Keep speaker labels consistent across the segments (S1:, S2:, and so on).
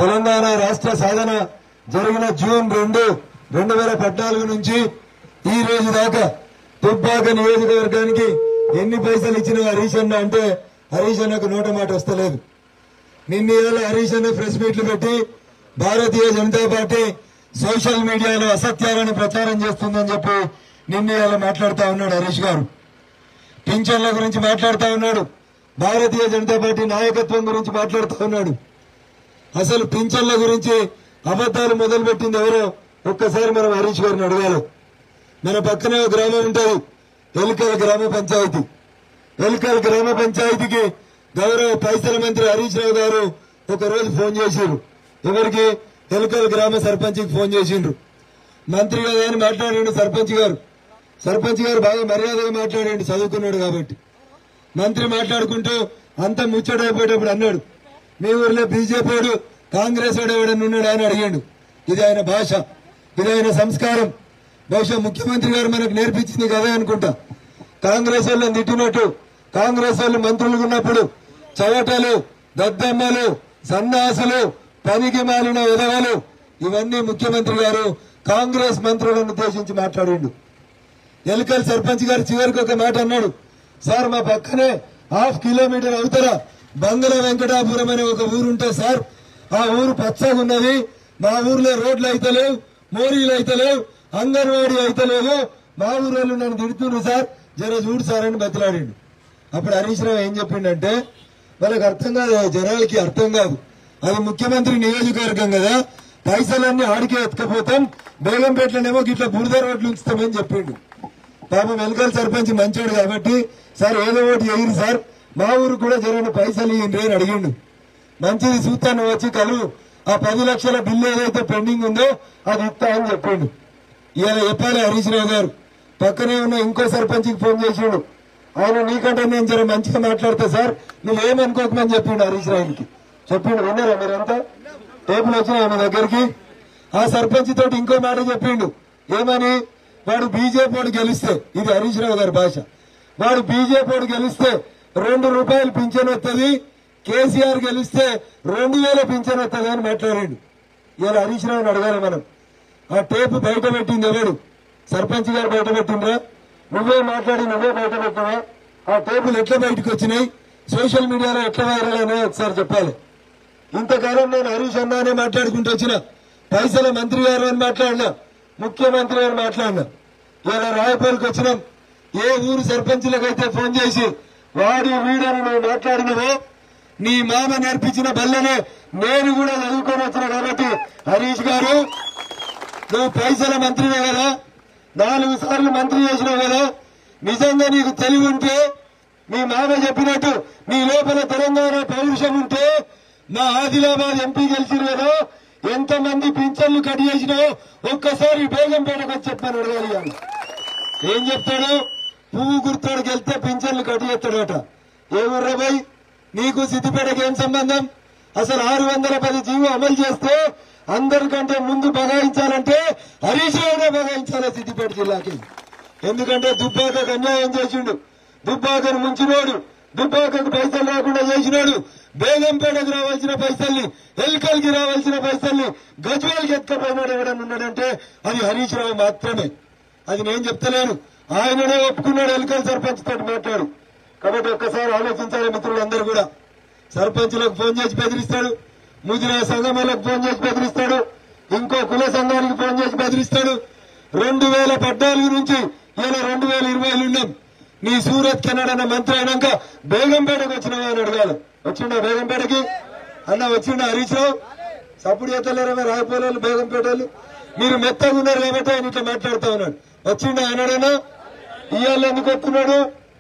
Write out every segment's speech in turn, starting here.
S1: తెలంగాణ రాష్ట్ర సాధన జరిగిన జూన్ రెండు రెండు వేల పద్నాలుగు నుంచి ఈ రోజు దాకా దుబ్బాక నియోజకవర్గానికి ఎన్ని పైసలు ఇచ్చిన హరీష్ అన్న అంటే హరీష్ అన్నకు నోట మాట వస్తలేదు నిన్న ఇవాళ హరీష్ అన్న ప్రెస్ మీట్లు పెట్టి భారతీయ జనతా పార్టీ సోషల్ మీడియాలో అసత్యాలను ప్రచారం చేస్తుందని చెప్పి నిన్న ఇవాళ మాట్లాడుతా ఉన్నాడు హరీష్ గారు పింఛన్ల గురించి మాట్లాడుతా ఉన్నాడు భారతీయ జనతా పార్టీ నాయకత్వం గురించి మాట్లాడుతా ఉన్నాడు అసలు పింఛన్ల గురించి అబద్దాలు మొదలుపెట్టింది ఎవరో ఒక్కసారి మనం హరీష్ గారిని అడగాలి మన పక్కనే ఒక గ్రామం ఉంటుంది ఎలుకల గ్రామ పంచాయతీ ఎలుకల గ్రామ పంచాయతీకి గౌరవ పైసల మంత్రి హరీష్ రావు గారు ఒక రోజు ఫోన్ చేసిండ్రు ఎవరికి ఎలుకల గ్రామ సర్పంచ్కి ఫోన్ చేసిండ్రు మంత్రి కదా అని మాట్లాడిండు సర్పంచ్ గారు సర్పంచ్ గారు బాగా మర్యాదగా మాట్లాడండి చదువుకున్నాడు కాబట్టి మంత్రి మాట్లాడుకుంటూ అంత ముచ్చటైపోయేటప్పుడు అన్నాడు మీ ఊర్లో బీజేపీ వాడు కాంగ్రెస్ వాడు ఎవడన్నా ఉన్నాడా అని అడిగాడు ఇది ఆయన భాష ఇది ఆయన సంస్కారం బహుశా ముఖ్యమంత్రి గారు మనకు నేర్పించింది కదా అనుకుంటా కాంగ్రెస్ వాళ్ళని తిట్టినట్టు కాంగ్రెస్ వాళ్ళు మంత్రులు ఉన్నప్పుడు చవటలు దద్దమ్మలు సన్నాసులు పనికి మాలిన విధవలు ఇవన్నీ ముఖ్యమంత్రి గారు కాంగ్రెస్ మంత్రులను ఉద్దేశించి మాట్లాడిండు ఎలుకల్ సర్పంచ్ గారు చివరికి ఒక మాట అన్నాడు సార్ మా పక్కనే హాఫ్ కిలోమీటర్ అవుతారా బంగళ వెంకటాపురం అనే ఒక ఊరు ఉంటే సార్ ఆ ఊరు పచ్చగా ఉన్నది మా ఊర్లో రోడ్లు అయితలేవు మోరీలు అయితలేవు అంగన్వాడీ అయితలేవు మా ఊరోళ్ళు నన్ను తిడుతుండ్రు సార్ జర చూడు సార్ అని బతిలాడిండు అప్పుడు హరీష్ రావు ఏం చెప్పిండంటే వాళ్ళకి అర్థం కాదు జనాలకి అర్థం కాదు అది ముఖ్యమంత్రి నియోజకవర్గం కదా పైసలన్నీ ఆడికే ఎత్తుకపోతాం బేగంపేటలోనేమో గిట్ల బురద రోడ్లు ఉంచుతామని చెప్పిండు పాపం వెనకాల సర్పంచ్ మంచోడు కాబట్టి సార్ ఏదో ఒకటి ఎగిరి సార్ మా ఊరు కూడా జరిగిన పైసలు ఇయ్యండి అని అడిగిండు మంచిది సూతాన్ని వచ్చి కలువు ఆ పది లక్షల బిల్లు ఏదైతే పెండింగ్ ఉందో అది ఇస్తా అని చెప్పిండు ఇవాళ చెప్పాలి హరీష్ రావు గారు పక్కనే ఉన్న ఇంకో సర్పంచ్కి ఫోన్ చేసిండు ఆయన నీకంటే నేను జర మంచిగా మాట్లాడతా సార్ నువ్వేమనుకోకమని చెప్పిండు హరీష్ రావుకి చెప్పిండు విన్నారా మీరంతా టేబుల్ వచ్చిన ఆయన దగ్గరికి ఆ సర్పంచ్ తోటి ఇంకో మాట చెప్పిండు ఏమని వాడు బీజేపీ వాడు గెలిస్తే ఇది హరీష్ రావు గారి భాష వాడు బీజేపీ వాడు గెలిస్తే రెండు రూపాయలు పింఛన్ వస్తుంది కేసీఆర్ గెలిస్తే రెండు వేల పింఛన్ వస్తుంది అని మాట్లాడాడు ఇవాళ హరీష్ రావుని అడగాలి మనం ఆ టేపు బయట పెట్టింది ఎవడు సర్పంచ్ గారు బయట పెట్టిండ్రా నువ్వే మాట్లాడి నువ్వే బయట పెట్టావా ఆ టేపులు ఎట్లా బయటకు వచ్చినాయి సోషల్ మీడియాలో ఎట్లా వైరల్ అయినాయో ఒకసారి చెప్పాలి ఇంతకాలం నేను హరీష్ అన్న అనే మాట్లాడుకుంటూ వచ్చిన పైసల మంత్రి గారు అని మాట్లాడినా ముఖ్యమంత్రి గారు మాట్లాడినా ఇలా రాయపల్లికి వచ్చినాం ఏ ఊరు సర్పంచులకైతే ఫోన్ చేసి వాడి వీడని నువ్వు మాట్లాడినవో నీ మామ నేర్పించిన బల్లనే నేను కూడా చదువుకొని వచ్చిన కాబట్టి హరీష్ గారు నువ్వు పైసల మంత్రివే కదా నాలుగు సార్లు మంత్రి చేసినావు కదా నిజంగా నీకు తెలివి ఉంటే మీ మామ చెప్పినట్టు నీ లోపల తెలంగాణ పౌరుషం ఉంటే మా ఆదిలాబాద్ ఎంపీ గెలిచిరు కదా ఎంతమంది పింఛన్లు కట్ చేసినావు ఒక్కసారి బేగంపేటకు వచ్చి చెప్పని అడగాలి ఇవాళ. ఏం చెప్తాడు పువ్వు గుర్తోడికి వెళ్తే పింఛన్లు కట్ చేస్తాడట ఏ ఊర్రా పోయి నీకు సిద్దిపేటకి ఏం సంబంధం అసలు ఆరు వందల పది జీవో అమలు చేస్తే అందరికంటే ముందు బగాయించాలంటే హరీష్ రావునే బగాయించాలి సిద్దిపేట జిల్లాకి ఎందుకంటే దుబ్బాకకు అన్యాయం చేసిండు దుబ్బాకను ముంచినోడు దుబ్బాకకు పైసలు రాకుండా చేసినాడు బేగంపేటకు రావాల్సిన పైసల్ని ఎల్కల్కి రావాల్సిన పైసల్ని గజ్వేల్కి ఎత్తుకపోయినాడు ఎవడన్నా ఉన్నాడంటే అది హరీష్ రావు మాత్రమే అది నేను చెప్తలేను ఆయననే ఒప్పుకున్నాడు ఎల్కల్ సర్పంచ్ తోటి మాట్లాడు కాబట్టి ఒక్కసారి ఆలోచించాలి మిత్రులందరూ కూడా సర్పంచులకు ఫోన్ చేసి బెదిరిస్తాడు ముదిరా సంఘమాలకు ఫోన్ చేసి బెదిరిస్తాడు ఇంకో కుల సంఘానికి ఫోన్ చేసి బెదిరిస్తాడు రెండు వేల పద్నాలుగు నుంచి ఇలా రెండు వేల ఇరవైలో ఉన్నాం నీ సూరత్ కెనడన్న మంత్రి అయినాక బేగంపేటకు వచ్చినావా అని అడగాలి వచ్చిండా బేగంపేటకి అన్న వచ్చిండా హరీష్ రావు సప్పుడు చేతలేరా రాయపోలేదు బేగంపేటలు మీరు మెత్తగా ఉన్నారు కాబట్టి ఆయన ఇట్లా మాట్లాడుతా ఉన్నాడు వచ్చిండా ఆయనడైనా ఇవాళ ఎందుకు వస్తున్నాడు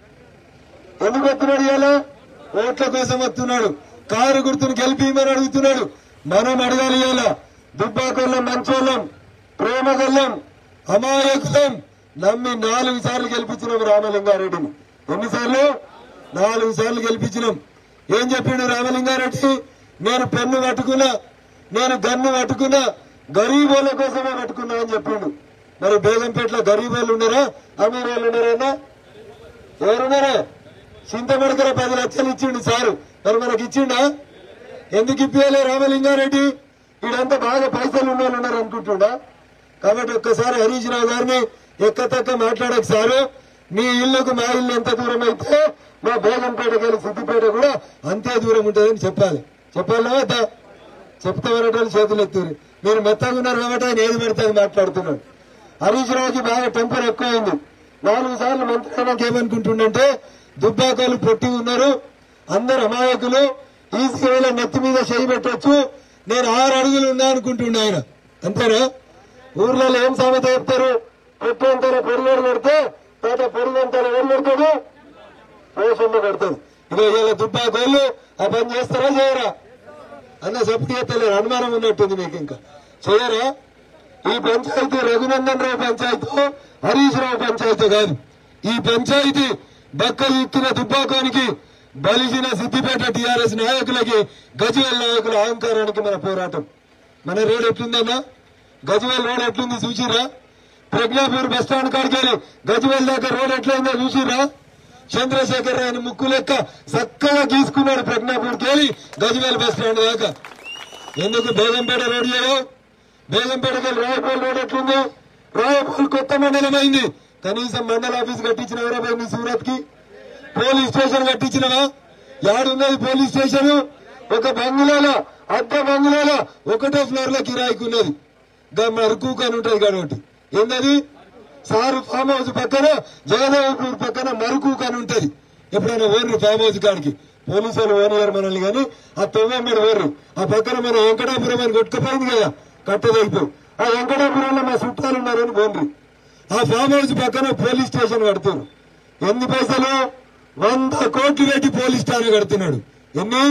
S1: ఎందుకు వస్తున్నాడు ఇవాళ ఓట్ల కోసం వస్తున్నాడు కారు గుర్తును గెలిపిమని అడుగుతున్నాడు మనం అడగాలి ఇవాళ దుబ్బాకొల్లం మంచోళ్ళం ప్రేమగొల్లం అమాయకులం నమ్మి నాలుగు సార్లు గెలిపించినాం రామలింగారెడ్డిని ఎన్నిసార్లు నాలుగు సార్లు గెలిపించినాం ఏం చెప్పిండు రామలింగారెడ్డి నేను పెన్ను పట్టుకున్నా నేను గన్ను పట్టుకున్నా గరీబోళ్ళ కోసమే పట్టుకున్నా అని చెప్పిండు మరి బేగంపేటలో గరీబోళ్ళు ఉన్నారా అమీర్ వాళ్ళు ఉన్నారా ఎవరున్నారా చింతమడకర పది లక్షలు ఇచ్చిండు సారు మరి మనకి ఇచ్చిండా ఎందుకు ఇప్పియాలి రామలింగారెడ్డి వీడంతా బాగా పైసలు ఉన్న వాళ్ళు ఉన్నారు అనుకుంటుండా కాబట్టి ఒక్కసారి హరీష్ రావు గారిని ఎక్కతక్క మాట్లాడక సారు మీ ఇల్లుకు మా ఇల్లు ఎంత దూరం అయితే మా బేగంపేటకి వెళ్ళి సిద్దిపేట కూడా అంతే దూరం ఉంటుందని చెప్పాలి చెప్పాలా వద్దా చెప్తే వరటాలు చేతులు ఎత్తురు మీరు మెత్తగా ఉన్నారు కాబట్టి ఆయన ఏది పెడితే అది మాట్లాడుతున్నాడు హరీష్ రావుకి బాగా టెంపర్ ఎక్కువైంది నాలుగు సార్లు మంత్రి అయినాక ఏమనుకుంటుండంటే దుబ్బాకోలు పొట్టి ఉన్నారు అందరు అమాయకులు ఈజీగా వీళ్ళ నెత్తి మీద చేయి పెట్టొచ్చు నేను ఆరు అడుగులు ఉన్నా అనుకుంటుండే ఆయన అంతేనా ఊర్లలో ఏం సామెత చెప్తారు పొట్టంతర పొరుగోడు పెడితే తాత పొరుగంతర ఎవరు పెడతాడు పోషమ్మ పెడతాడు ఇక వీళ్ళ దుబ్బాకోళ్ళు ఆ పని చేస్తారా చేయరా అన్న సపోర్ట్ చేస్తలేరు అనుమానం ఉన్నట్టుంది మీకు ఇంకా చేయరా ఈ పంచాయతీ రఘునందన్ రావు పంచాయతీ హరీష్ రావు పంచాయతీ కాదు ఈ పంచాయతీ బక్కలు ఇక్కిన దుబ్బాకోనికి బలిసిన సిద్దిపేట టీఆర్ఎస్ నాయకులకి గజ్వేల్ నాయకుల అహంకారానికి మన పోరాటం మన రోడ్ ఎట్లుందన్నా గజ్వేల్ రోడ్ ఎట్లుంది చూసిరా ప్రజ్ఞాపూర్ బస్ స్టాండ్ కాడికి వెళ్ళి గజ్వేల్ దాకా రోడ్ ఎట్లయిందో చూసిరా చంద్రశేఖర్ రాయని ముక్కు లెక్క చక్కగా గీసుకున్నాడు ప్రజ్ఞాపూర్కి వెళ్ళి గజ్వేల్ బస్ స్టాండ్ దాకా ఎందుకు బేగంపేట రోడ్ చేయవు బేగంపేటకి వెళ్ళి రాయపూల్ రోడ్ ఎట్లుంది రాయపూల్ కొత్త మండలం అయింది కనీసం మండల ఆఫీస్ కట్టించిన ఎవరో పోయింది సూరత్ కి పోలీస్ స్టేషన్ కట్టించినవా యాడున్నది పోలీస్ స్టేషన్ ఒక బంగ్లాలో అద్దె బంగ్లాలో ఒకటో ఫ్లోర్ లో కిరాయికి ఉన్నది గా మరుకు అని ఉంటది కాబట్టి ఏంటది సారు ఫామ్ హౌస్ పక్కన జగదేవపూర్ పక్కన మరుకు అని ఉంటది ఎప్పుడైనా ఓర్రు ఫామ్ హౌస్ కాడికి పోలీసు వాళ్ళు ఓనర్ మనల్ని కానీ ఆ తొవ్వెమ్మడి ఓర్రు ఆ పక్కన మన వెంకటాపురం అని కొట్టుకుపోయింది కదా కట్టదైపోయి ఆ వెంకటాపురంలో మా చుట్టాలు ఉన్నారని పోండ్రి ఆ ఫామ్ హౌస్ పక్కన పోలీస్ స్టేషన్ కడుతున్నారు ఎన్ని పైసలు వంద కోట్లు పెట్టి పోలీస్ స్టేషన్ కడుతున్నాడు ఎన్ని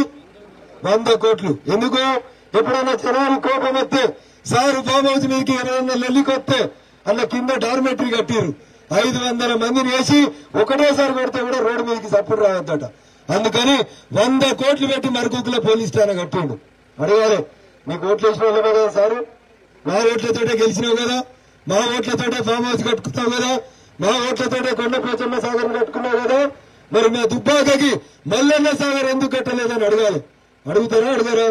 S1: వంద కోట్లు ఎందుకు ఎప్పుడైనా జనాలు కోపం వస్తే సారు ఫామ్ హౌస్ మీదకి ఎవరైనా లొల్లికొస్తే అలా కింద డార్మెటరీ కట్టిరు ఐదు వందల మందిని వేసి ఒకటేసారి కొడితే కూడా రోడ్డు మీదకి సప్పుడు రావద్దట అందుకని వంద కోట్లు పెట్టి మరకుకుల పోలీస్ స్టేషన్ కట్టిండు అడగాలి మీకు ఓట్లు వేసిన వాళ్ళమే కదా సారు మా ఓట్లతోటే గెలిచినావు కదా మా ఓట్లతోటే ఫామ్ హౌస్ కట్టుకున్నావు కదా మా ఓట్లతోటే కొండ పోచమ్మ సాగర్ కట్టుకున్నావు కదా మరి మా దుబ్బాకకి మల్లన్న సాగర్ ఎందుకు కట్టలేదని అడగాలి అడుగుతారా అడగారా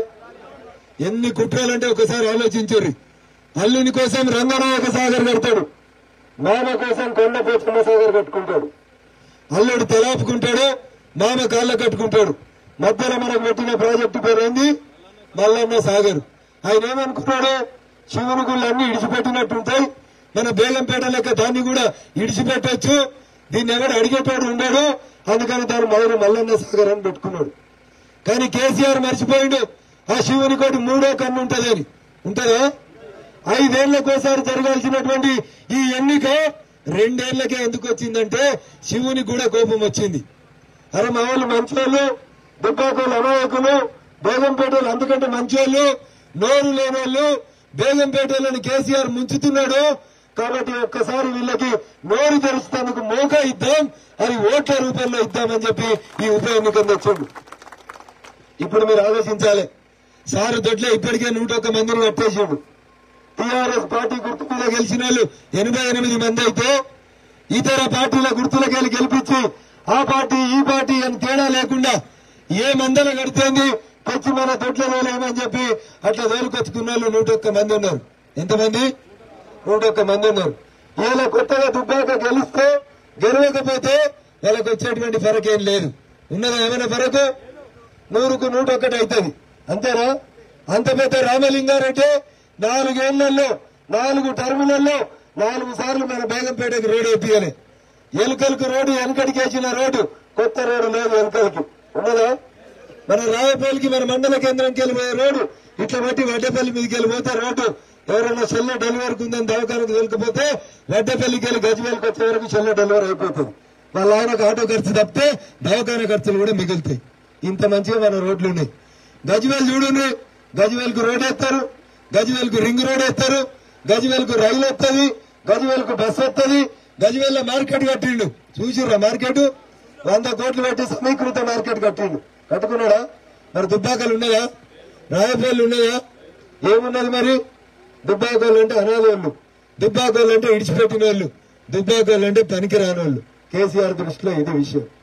S1: ఎన్ని కుట్రాలంటే ఒకసారి ఆలోచించరు అల్లుని కోసం రంగనాయక సాగర్ కడతాడు మామ కోసం కొండ పోచమ్మ సాగర్ కట్టుకుంటాడు అల్లుడు తలాపుకుంటాడు మామ కాళ్ళ కట్టుకుంటాడు మధ్యలో మనకు పెట్టిన ప్రాజెక్టు పేరు ఏంది మల్లన్న సాగర్ ఆయన ఏమనుకున్నాడు శివుని గుళ్ళు అన్ని ఇడిచిపెట్టినట్టుంటాయి మన బేగంపేట లెక్క దాన్ని కూడా ఇడిచిపెట్టొచ్చు దీన్ని ఎవడు అడిగేటోడు ఉన్నాడు అందుకని దాని మొదలు మల్లన్న సాగర్ అని పెట్టుకున్నాడు కానీ కేసీఆర్ మర్చిపోయిండు ఆ శివుని కోటి మూడో కన్ను ఉంటదని ఉంటదా ఐదేళ్లకోసారి జరగాల్సినటువంటి ఈ ఎన్నిక రెండేళ్లకే ఎందుకు వచ్చిందంటే శివుని కూడా కోపం వచ్చింది అరే మా వాళ్ళు మంచోళ్ళు దుబ్బాకోళ్ళు అమాయకులు బేగంపేటలు అందుకంటే మంచోళ్ళు నోరు లేని వాళ్ళు బేగంపేటలను కేసీఆర్ ముంచుతున్నాడు కాబట్టి ఒక్కసారి వీళ్ళకి నోరు తెరుస్తానికి మోకా ఇద్దాం అది ఓట్ల రూపంలో ఇద్దామని చెప్పి ఈ ఉప ఎన్నికలు తెచ్చిండు ఇప్పుడు మీరు ఆలోచించాలి సారు దొడ్లే ఇప్పటికే నూట ఒక్క మందిని కట్టేసిండు టీఆర్ఎస్ పార్టీ గుర్తు మీద గెలిచిన వాళ్ళు ఎనభై ఎనిమిది మంది అయితే ఇతర పార్టీల గుర్తులకు వెళ్ళి గెలిపించి ఆ పార్టీ ఈ పార్టీ అని తేడా లేకుండా ఏ మందల కడుతోంది తెచ్చి మన దొడ్ల వేలేమని చెప్పి అట్లా వేలుకొచ్చుకున్న వాళ్ళు నూట ఒక్క మంది ఉన్నారు ఎంతమంది నూట ఒక్క మంది ఉన్నారు ఇలా కొత్తగా దుబ్బాక గెలిస్తే గెలవకపోతే వాళ్ళకి వచ్చేటువంటి ఫరక్ ఏం లేదు ఉన్నదా ఏమైనా ఫరకు నూరుకు నూట ఒక్కటి అవుతుంది అంతేనా అంత పెద్ద రామలింగారెడ్డి నాలుగేళ్లలో నాలుగు టర్ములలో నాలుగు సార్లు మన బేగంపేటకి రోడ్డు వేపియాలి ఎలుకలకు రోడ్డు వెనకడికి వేసిన రోడ్డు కొత్త రోడ్డు లేదు ఎలుకలకి ఉన్నదా మన రాయపల్లికి మన మండల కేంద్రంకి వెళ్ళిపోయే రోడ్డు ఇట్లా బట్టి వడ్డపల్లి మీదకి వెళ్ళిపోతే రోడ్డు ఎవరైనా చెల్ల డెలివరీకి ఉందని దవాఖానకు వెళ్ళకపోతే వడ్డపల్లికి వెళ్ళి గజ్వేల్కి వచ్చే వరకు చెల్ల డెలివరీ అయిపోతుంది వాళ్ళ ఆయనకు ఆటో ఖర్చు తప్పితే దవాఖాన ఖర్చులు కూడా మిగులుతాయి ఇంత మంచిగా మన రోడ్లు ఉన్నాయి గజ్వేల్ చూడండి గజ్వేల్ కు రోడ్ వేస్తారు గజ్వేల్ కు రింగ్ రోడ్ వేస్తారు గజ్వేల్ కు రైలు వస్తుంది గజ్వేల్ కు బస్ వస్తుంది గజ్వేల్ లో మార్కెట్ కట్టిండు చూసిర్రా మార్కెట్ వంద కోట్లు పెట్టి సమీకృత మార్కెట్ కట్టిండు కట్టుకున్నాడా మరి దుబ్బాకలు ఉన్నాయా రాయపల్లి ఉన్నాయా ఏమున్నది మరి దుబ్బాకోళ్ళు అంటే అనాథోళ్ళు దుబ్బాకోళ్ళు అంటే ఇడిచిపెట్టిన వాళ్ళు దుబ్బాకోళ్ళు అంటే పనికి రానోళ్ళు కేసీఆర్ దృష్టిలో ఇది విషయం